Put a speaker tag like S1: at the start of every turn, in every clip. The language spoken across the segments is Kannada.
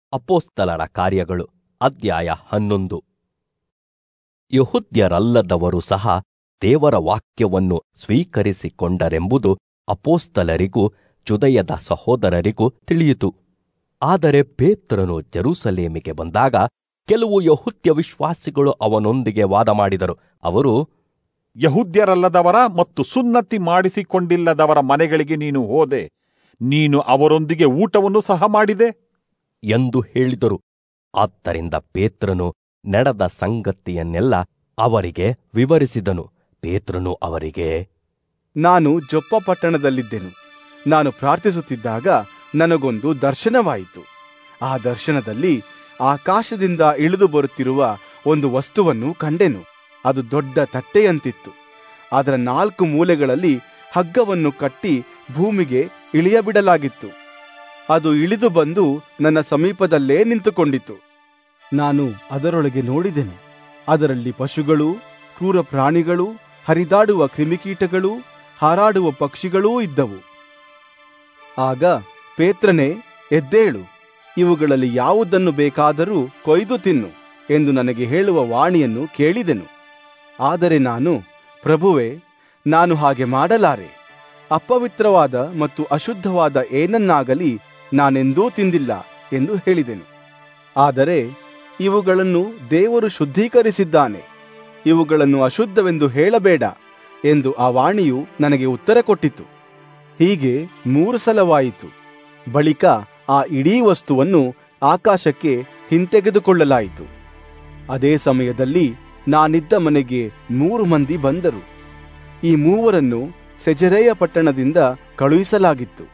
S1: ಅಪೋಸ್ತಲರ ಕಾರ್ಯಗಳು ಅಧ್ಯಾಯ ಹನ್ನೊಂದು ಯಹುದ್ಯರಲ್ಲದವರು ಸಹ ದೇವರ ವಾಕ್ಯವನ್ನು ಸ್ವೀಕರಿಸಿಕೊಂಡರೆಂಬುದು ಅಪೋಸ್ತಲರಿಗೂ ಜುದಯದ ಸಹೋದರರಿಗೂ ತಿಳಿಯಿತು ಆದರೆ ಪೇತ್ರನು ಜೆರೂಸಲೇಮಿಗೆ ಬಂದಾಗ ಕೆಲವು ಯಹುದ್ಯ ವಿಶ್ವಾಸಿಗಳು ಅವನೊಂದಿಗೆ ವಾದ ಮಾಡಿದರು ಅವರು
S2: ಯಹುದ್ಯರಲ್ಲದವರ ಮತ್ತು ಸುನ್ನತಿ ಮಾಡಿಸಿಕೊಂಡಿಲ್ಲದವರ ಮನೆಗಳಿಗೆ ನೀನು ಹೋದೆ ನೀನು ಅವರೊಂದಿಗೆ ಊಟವನ್ನು ಸಹ ಮಾಡಿದೆ
S1: ಎಂದು ಹೇಳಿದರು ಆದ್ದರಿಂದ ಪೇತ್ರನು ನಡೆದ ಸಂಗತಿಯನ್ನೆಲ್ಲ ಅವರಿಗೆ ವಿವರಿಸಿದನು ಪೇತ್ರನು ಅವರಿಗೆ
S3: ನಾನು ಜೊಪ್ಪ ಪಟ್ಟಣದಲ್ಲಿದ್ದೆನು ನಾನು ಪ್ರಾರ್ಥಿಸುತ್ತಿದ್ದಾಗ ನನಗೊಂದು ದರ್ಶನವಾಯಿತು ಆ ದರ್ಶನದಲ್ಲಿ ಆಕಾಶದಿಂದ ಇಳಿದು ಬರುತ್ತಿರುವ ಒಂದು ವಸ್ತುವನ್ನು ಕಂಡೆನು ಅದು ದೊಡ್ಡ ತಟ್ಟೆಯಂತಿತ್ತು ಅದರ ನಾಲ್ಕು ಮೂಲೆಗಳಲ್ಲಿ ಹಗ್ಗವನ್ನು ಕಟ್ಟಿ ಭೂಮಿಗೆ ಇಳಿಯಬಿಡಲಾಗಿತ್ತು ಅದು ಇಳಿದು ಬಂದು ನನ್ನ ಸಮೀಪದಲ್ಲೇ ನಿಂತುಕೊಂಡಿತು ನಾನು ಅದರೊಳಗೆ ನೋಡಿದೆನು ಅದರಲ್ಲಿ ಪಶುಗಳು ಕ್ರೂರ ಪ್ರಾಣಿಗಳು ಹರಿದಾಡುವ ಕ್ರಿಮಿಕೀಟಗಳು ಹಾರಾಡುವ ಪಕ್ಷಿಗಳೂ ಇದ್ದವು ಆಗ ಪೇತ್ರನೇ ಎದ್ದೇಳು ಇವುಗಳಲ್ಲಿ ಯಾವುದನ್ನು ಬೇಕಾದರೂ ಕೊಯ್ದು ತಿನ್ನು ಎಂದು ನನಗೆ ಹೇಳುವ ವಾಣಿಯನ್ನು ಕೇಳಿದೆನು ಆದರೆ ನಾನು ಪ್ರಭುವೆ ನಾನು ಹಾಗೆ ಮಾಡಲಾರೆ ಅಪವಿತ್ರವಾದ ಮತ್ತು ಅಶುದ್ಧವಾದ ಏನನ್ನಾಗಲಿ ನಾನೆಂದೂ ತಿಂದಿಲ್ಲ ಎಂದು ಹೇಳಿದೆನು ಆದರೆ ಇವುಗಳನ್ನು ದೇವರು ಶುದ್ಧೀಕರಿಸಿದ್ದಾನೆ ಇವುಗಳನ್ನು ಅಶುದ್ಧವೆಂದು ಹೇಳಬೇಡ ಎಂದು ಆ ವಾಣಿಯು ನನಗೆ ಉತ್ತರ ಕೊಟ್ಟಿತು ಹೀಗೆ ಮೂರು ಸಲವಾಯಿತು ಬಳಿಕ ಆ ಇಡೀ ವಸ್ತುವನ್ನು ಆಕಾಶಕ್ಕೆ ಹಿಂತೆಗೆದುಕೊಳ್ಳಲಾಯಿತು ಅದೇ ಸಮಯದಲ್ಲಿ ನಾನಿದ್ದ ಮನೆಗೆ ಮೂರು ಮಂದಿ ಬಂದರು ಈ ಮೂವರನ್ನು ಸೆಜರೆಯ ಪಟ್ಟಣದಿಂದ ಕಳುಹಿಸಲಾಗಿತ್ತು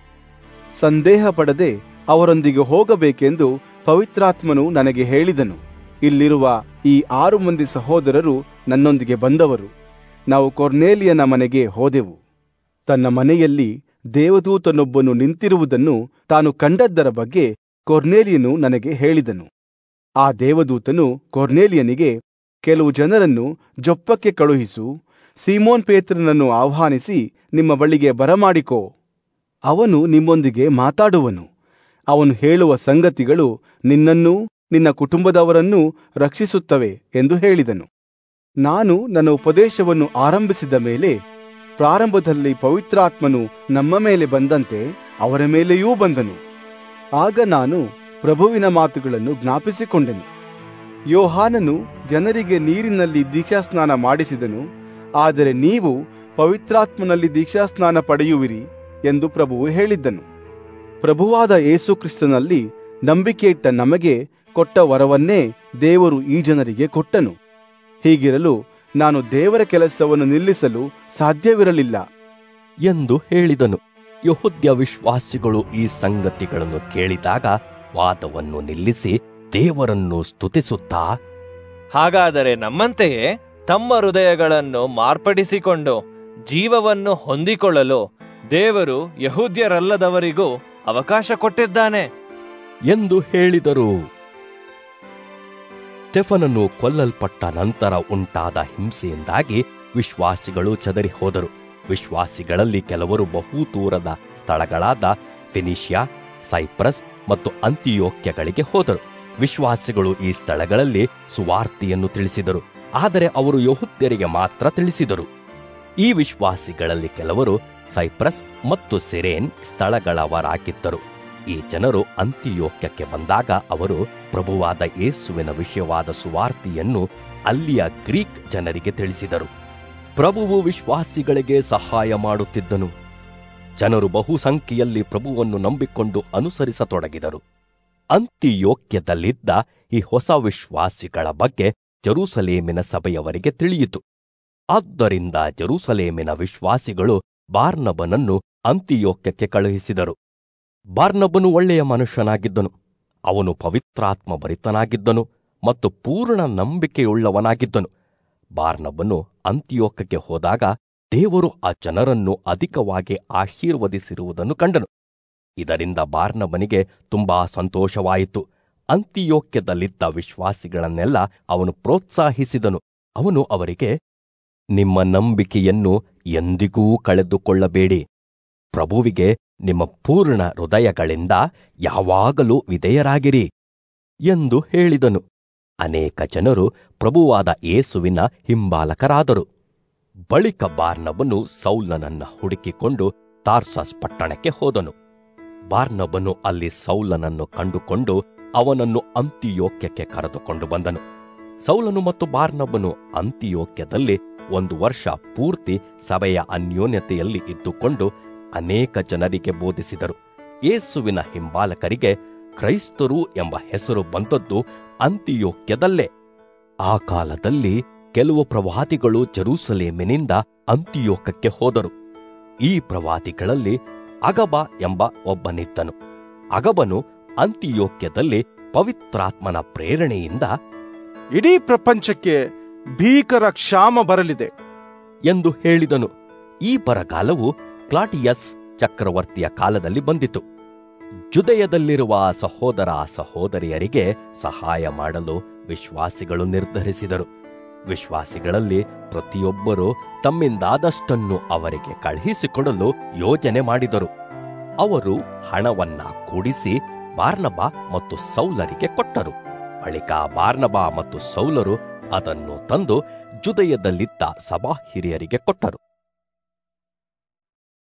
S3: ಸಂದೇಹ ಪಡದೆ ಅವರೊಂದಿಗೆ ಹೋಗಬೇಕೆಂದು ಪವಿತ್ರಾತ್ಮನು ನನಗೆ ಹೇಳಿದನು ಇಲ್ಲಿರುವ ಈ ಆರು ಮಂದಿ ಸಹೋದರರು ನನ್ನೊಂದಿಗೆ ಬಂದವರು ನಾವು ಕೊರ್ನೇಲಿಯನ ಮನೆಗೆ ಹೋದೆವು ತನ್ನ ಮನೆಯಲ್ಲಿ ದೇವದೂತನೊಬ್ಬನು ನಿಂತಿರುವುದನ್ನು ತಾನು ಕಂಡದ್ದರ ಬಗ್ಗೆ ಕೊರ್ನೇಲಿಯನು ನನಗೆ ಹೇಳಿದನು ಆ ದೇವದೂತನು ಕೊರ್ನೇಲಿಯನಿಗೆ ಕೆಲವು ಜನರನ್ನು ಜೊಪ್ಪಕ್ಕೆ ಕಳುಹಿಸು ಸೀಮೋನ್ ಪೇತ್ರನನ್ನು ಆಹ್ವಾನಿಸಿ ನಿಮ್ಮ ಬಳಿಗೆ ಬರಮಾಡಿಕೋ ಅವನು ನಿಮ್ಮೊಂದಿಗೆ ಮಾತಾಡುವನು ಅವನು ಹೇಳುವ ಸಂಗತಿಗಳು ನಿನ್ನನ್ನೂ ನಿನ್ನ ಕುಟುಂಬದವರನ್ನೂ ರಕ್ಷಿಸುತ್ತವೆ ಎಂದು ಹೇಳಿದನು ನಾನು ನನ್ನ ಉಪದೇಶವನ್ನು ಆರಂಭಿಸಿದ ಮೇಲೆ ಪ್ರಾರಂಭದಲ್ಲಿ ಪವಿತ್ರಾತ್ಮನು ನಮ್ಮ ಮೇಲೆ ಬಂದಂತೆ ಅವರ ಮೇಲೆಯೂ ಬಂದನು ಆಗ ನಾನು ಪ್ರಭುವಿನ ಮಾತುಗಳನ್ನು ಜ್ಞಾಪಿಸಿಕೊಂಡೆನು ಯೋಹಾನನು ಜನರಿಗೆ ನೀರಿನಲ್ಲಿ ದೀಕ್ಷಾಸ್ನಾನ ಮಾಡಿಸಿದನು ಆದರೆ ನೀವು ಪವಿತ್ರಾತ್ಮನಲ್ಲಿ ದೀಕ್ಷಾಸ್ನಾನ ಪಡೆಯುವಿರಿ ಎಂದು ಪ್ರಭುವು ಹೇಳಿದ್ದನು ಪ್ರಭುವಾದ ಯೇಸು ಕ್ರಿಸ್ತನಲ್ಲಿ ನಂಬಿಕೆ ಇಟ್ಟ ನಮಗೆ ಕೊಟ್ಟ ವರವನ್ನೇ ದೇವರು ಈ ಜನರಿಗೆ ಕೊಟ್ಟನು ಹೀಗಿರಲು ನಾನು ದೇವರ ಕೆಲಸವನ್ನು ನಿಲ್ಲಿಸಲು ಸಾಧ್ಯವಿರಲಿಲ್ಲ
S1: ಎಂದು ಹೇಳಿದನು ಯಹುದ್ಯ ವಿಶ್ವಾಸಿಗಳು ಈ ಸಂಗತಿಗಳನ್ನು ಕೇಳಿದಾಗ ವಾದವನ್ನು ನಿಲ್ಲಿಸಿ ದೇವರನ್ನು ಸ್ತುತಿಸುತ್ತಾ
S4: ಹಾಗಾದರೆ ನಮ್ಮಂತೆಯೇ ತಮ್ಮ ಹೃದಯಗಳನ್ನು ಮಾರ್ಪಡಿಸಿಕೊಂಡು ಜೀವವನ್ನು ಹೊಂದಿಕೊಳ್ಳಲು ದೇವರು ಯಹೂದ್ಯರಲ್ಲದವರಿಗೂ ಅವಕಾಶ ಕೊಟ್ಟಿದ್ದಾನೆ
S1: ಎಂದು ಹೇಳಿದರು ಸ್ಟೆಫನನ್ನು ಕೊಲ್ಲಲ್ಪಟ್ಟ ನಂತರ ಉಂಟಾದ ಹಿಂಸೆಯಿಂದಾಗಿ ವಿಶ್ವಾಸಿಗಳು ಚದರಿ ಹೋದರು ವಿಶ್ವಾಸಿಗಳಲ್ಲಿ ಕೆಲವರು ಬಹು ದೂರದ ಸ್ಥಳಗಳಾದ ಫಿನಿಷಿಯಾ ಸೈಪ್ರಸ್ ಮತ್ತು ಅಂತಿಯೋಕ್ಯಗಳಿಗೆ ಹೋದರು ವಿಶ್ವಾಸಿಗಳು ಈ ಸ್ಥಳಗಳಲ್ಲಿ ಸುವಾರ್ತೆಯನ್ನು ತಿಳಿಸಿದರು ಆದರೆ ಅವರು ಯಹುದ್ಯರಿಗೆ ಮಾತ್ರ ತಿಳಿಸಿದರು ಈ ವಿಶ್ವಾಸಿಗಳಲ್ಲಿ ಕೆಲವರು ಸೈಪ್ರಸ್ ಮತ್ತು ಸಿರೇನ್ ಸ್ಥಳಗಳವರಾಗಿದ್ದರು ಈ ಜನರು ಅಂತಿಯೋಕ್ಯಕ್ಕೆ ಬಂದಾಗ ಅವರು ಪ್ರಭುವಾದ ಯೇಸುವಿನ ವಿಷಯವಾದ ಸುವಾರ್ತೆಯನ್ನು ಅಲ್ಲಿಯ ಗ್ರೀಕ್ ಜನರಿಗೆ ತಿಳಿಸಿದರು ಪ್ರಭುವು ವಿಶ್ವಾಸಿಗಳಿಗೆ ಸಹಾಯ ಮಾಡುತ್ತಿದ್ದನು ಜನರು ಬಹುಸಂಖ್ಯೆಯಲ್ಲಿ ಪ್ರಭುವನ್ನು ನಂಬಿಕೊಂಡು ಅನುಸರಿಸತೊಡಗಿದರು ಅಂತಿಯೋಕ್ಯದಲ್ಲಿದ್ದ ಈ ಹೊಸ ವಿಶ್ವಾಸಿಗಳ ಬಗ್ಗೆ ಜೆರೂಸಲೇಮಿನ ಸಭೆಯವರಿಗೆ ತಿಳಿಯಿತು ಆದ್ದರಿಂದ ಜೆರೂಸಲೇಮಿನ ವಿಶ್ವಾಸಿಗಳು ಬಾರ್ನಬನನ್ನು ಅಂತಿಯೋಕ್ಯಕ್ಕೆ ಕಳುಹಿಸಿದರು ಬಾರ್ನಬನು ಒಳ್ಳೆಯ ಮನುಷ್ಯನಾಗಿದ್ದನು ಅವನು ಪವಿತ್ರಾತ್ಮ ಭರಿತನಾಗಿದ್ದನು ಮತ್ತು ಪೂರ್ಣ ನಂಬಿಕೆಯುಳ್ಳವನಾಗಿದ್ದನು ಬಾರ್ನಬನು ಅಂತ್ಯೋಕಕ್ಕೆ ಹೋದಾಗ ದೇವರು ಆ ಜನರನ್ನು ಅಧಿಕವಾಗಿ ಆಶೀರ್ವದಿಸಿರುವುದನ್ನು ಕಂಡನು ಇದರಿಂದ ಬಾರ್ನಬನಿಗೆ ತುಂಬಾ ಸಂತೋಷವಾಯಿತು ಅಂತಿಯೋಕ್ಯದಲ್ಲಿದ್ದ ವಿಶ್ವಾಸಿಗಳನ್ನೆಲ್ಲ ಅವನು ಪ್ರೋತ್ಸಾಹಿಸಿದನು ಅವನು ಅವರಿಗೆ ನಿಮ್ಮ ನಂಬಿಕೆಯನ್ನು ಎಂದಿಗೂ ಕಳೆದುಕೊಳ್ಳಬೇಡಿ ಪ್ರಭುವಿಗೆ ನಿಮ್ಮ ಪೂರ್ಣ ಹೃದಯಗಳಿಂದ ಯಾವಾಗಲೂ ವಿಧೇಯರಾಗಿರಿ ಎಂದು ಹೇಳಿದನು ಅನೇಕ ಜನರು ಪ್ರಭುವಾದ ಯೇಸುವಿನ ಹಿಂಬಾಲಕರಾದರು ಬಳಿಕ ಬಾರ್ನಬನು ಸೌಲನನ್ನ ಹುಡುಕಿಕೊಂಡು ತಾರ್ಸಸ್ ಪಟ್ಟಣಕ್ಕೆ ಹೋದನು ಬಾರ್ನಬನು ಅಲ್ಲಿ ಸೌಲನನ್ನು ಕಂಡುಕೊಂಡು ಅವನನ್ನು ಅಂತಿಯೋಕ್ಯಕ್ಕೆ ಕರೆದುಕೊಂಡು ಬಂದನು ಸೌಲನು ಮತ್ತು ಬಾರ್ನಬನು ಅಂತಿಯೋಕ್ಯದಲ್ಲಿ ಒಂದು ವರ್ಷ ಪೂರ್ತಿ ಸಭೆಯ ಅನ್ಯೋನ್ಯತೆಯಲ್ಲಿ ಇದ್ದುಕೊಂಡು ಅನೇಕ ಜನರಿಗೆ ಬೋಧಿಸಿದರು ಯೇಸುವಿನ ಹಿಂಬಾಲಕರಿಗೆ ಕ್ರೈಸ್ತರು ಎಂಬ ಹೆಸರು ಬಂದದ್ದು ಅಂತಿಯೋಕ್ಯದಲ್ಲೇ ಆ ಕಾಲದಲ್ಲಿ ಕೆಲವು ಪ್ರವಾದಿಗಳು ಜೆರೂಸಲೇಮಿನಿಂದ ಅಂತಿಯೋಕಕ್ಕೆ ಹೋದರು ಈ ಪ್ರವಾದಿಗಳಲ್ಲಿ ಅಗಬ ಎಂಬ ಒಬ್ಬನಿದ್ದನು ಅಗಬನು ಅಂತಿಯೋಕ್ಯದಲ್ಲಿ ಪವಿತ್ರಾತ್ಮನ ಪ್ರೇರಣೆಯಿಂದ
S3: ಇಡೀ ಪ್ರಪಂಚಕ್ಕೆ ಭೀಕರ ಕ್ಷಾಮ ಬರಲಿದೆ
S1: ಎಂದು ಹೇಳಿದನು ಈ ಬರಗಾಲವು ಕ್ಲಾಟಿಯಸ್ ಚಕ್ರವರ್ತಿಯ ಕಾಲದಲ್ಲಿ ಬಂದಿತು ಜುದಯದಲ್ಲಿರುವ ಸಹೋದರ ಸಹೋದರಿಯರಿಗೆ ಸಹಾಯ ಮಾಡಲು ವಿಶ್ವಾಸಿಗಳು ನಿರ್ಧರಿಸಿದರು ವಿಶ್ವಾಸಿಗಳಲ್ಲಿ ಪ್ರತಿಯೊಬ್ಬರೂ ತಮ್ಮಿಂದಾದಷ್ಟನ್ನು ಅವರಿಗೆ ಕಳುಹಿಸಿಕೊಡಲು ಯೋಜನೆ ಮಾಡಿದರು ಅವರು ಹಣವನ್ನ ಕೂಡಿಸಿ ಬಾರ್ನಬ ಮತ್ತು ಸೌಲರಿಗೆ ಕೊಟ್ಟರು ಬಳಿಕ ಬಾರ್ನಬ ಮತ್ತು ಸೌಲರು ಅದನ್ನು ತಂದು ಜುದಯದಲ್ಲಿದ್ದ ಸಭಾ ಹಿರಿಯರಿಗೆ ಕೊಟ್ಟರು